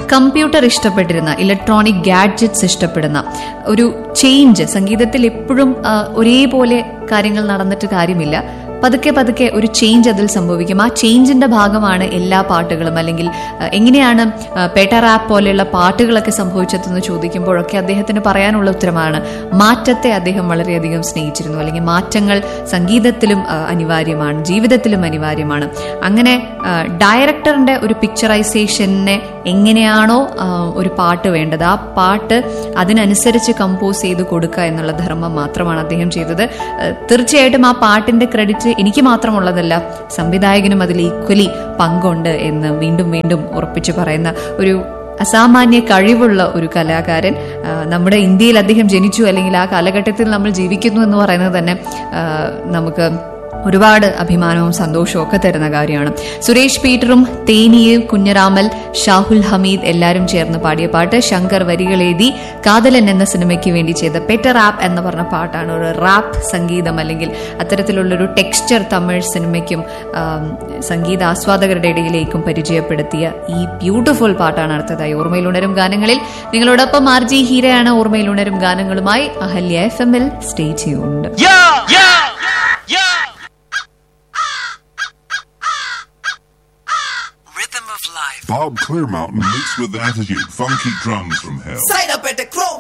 Computer ഇഷ്ടപ്പെട്ടിരുന്ന electronic gadgets ഇഷ്ടപ്പെടുന്ന ഒരു change സംഗീതത്തിൽ എപ്പോഴും ആ, ഒരേപോലെ കാര്യങ്ങൾ നടന്നിട്ട് കാര്യമില്ല പതുക്കെ പതുക്കെ ഒരു ചേഞ്ച് അതിൽ സംഭവിക്കും ആ ചേഞ്ചിന്റെ ഭാഗമാണ് എല്ലാ പാട്ടുകളും അല്ലെങ്കിൽ അഹ്, എങ്ങനെയാണ് അഹ്, പേട്ട റാപ്പ് പോലെയുള്ള പാട്ടുകളൊക്കെ സംഭവിച്ചതെന്ന് ചോദിക്കുമ്പോഴൊക്കെ അദ്ദേഹത്തിന് പറയാനുള്ള ഉത്തരമാണ് മാറ്റത്തെ അദ്ദേഹം വളരെയധികം സ്നേഹിച്ചിരുന്നു അല്ലെങ്കിൽ മാറ്റങ്ങൾ സംഗീതത്തിലും അഹ്, അനിവാര്യമാണ് ജീവിതത്തിലും അനിവാര്യമാണ് അങ്ങനെ അഹ്, ഡയറക്ടറിന്റെ ഒരു പിക്ചറൈസേഷനെ എങ്ങനെയാണോ അഹ്, ഒരു പാട്ട് വേണ്ടത് ആ പാട്ട് അതിനനുസരിച്ച് കമ്പോസ് ചെയ്ത് കൊടുക്കുക എന്നുള്ള ധർമ്മം മാത്രമാണ് അദ്ദേഹം ചെയ്തത് അഹ്, തീർച്ചയായിട്ടും ആ പാട്ടിന്റെ ക്രെഡിറ്റ് എനിക്ക് മാത്രമുള്ളതല്ല സംവിധായകനും അതിൽ ഈക്വലി പങ്കുണ്ട് എന്ന് വീണ്ടും വീണ്ടും ഉറപ്പിച്ചു പറയുന്ന ഒരു അസാമാന്യ കഴിവുള്ള ഒരു കലാകാരൻ ആ, നമ്മുടെ ഇന്ത്യയിൽ അദ്ദേഹം ജനിച്ചു അല്ലെങ്കിൽ ആ കാലഘട്ടത്തിൽ നമ്മൾ ജീവിക്കുന്നു എന്ന് പറയുന്നത് തന്നെ ആ, നമുക്ക് ഒരുപാട് അഭിമാനവും സന്തോഷവും ഒക്കെ തരുന്ന കാര്യമാണ് സുരേഷ് പീറ്ററും തേനിയും കുഞ്ഞറാമൽ ഷാഹുൽ ഹമീദ് എല്ലാവരും ചേർന്ന് പാടിയ പാട്ട് ശങ്കർ വരികൾ എഴുതി കാതലൻ എന്ന സിനിമയ്ക്ക് വേണ്ടി ചെയ്ത പെറ്റർ റാപ്പ് എന്ന് പറഞ്ഞ പാട്ടാണ് ഒരു റാപ്പ് സംഗീതം അല്ലെങ്കിൽ അത്തരത്തിലുള്ളൊരു ടെക്സ്ചർ തമിഴ് സിനിമയ്ക്കും ആം, സംഗീത ആസ്വാദകരുടെ ഇടയിലേക്കും പരിചയപ്പെടുത്തിയ ഈ ബ്യൂട്ടിഫുൾ പാട്ടാണ് അടുത്തതായി ഓർമ്മയിലുണരും ഗാനങ്ങളിൽ നിങ്ങളോടൊപ്പം ആർ ജി ഹീരയാണ് ഓർമ്മയിലുണരും ഗാനങ്ങളുമായി അഹല്യ എഫ് എമ്മിൽ സ്റ്റേ ചെയ്യുന്നുണ്ട് Yeah! Yeah! Yeah! Rhythm of life. Bob Clearmountain mixed with attitude, funky drums from hell. Sign up at the Chrome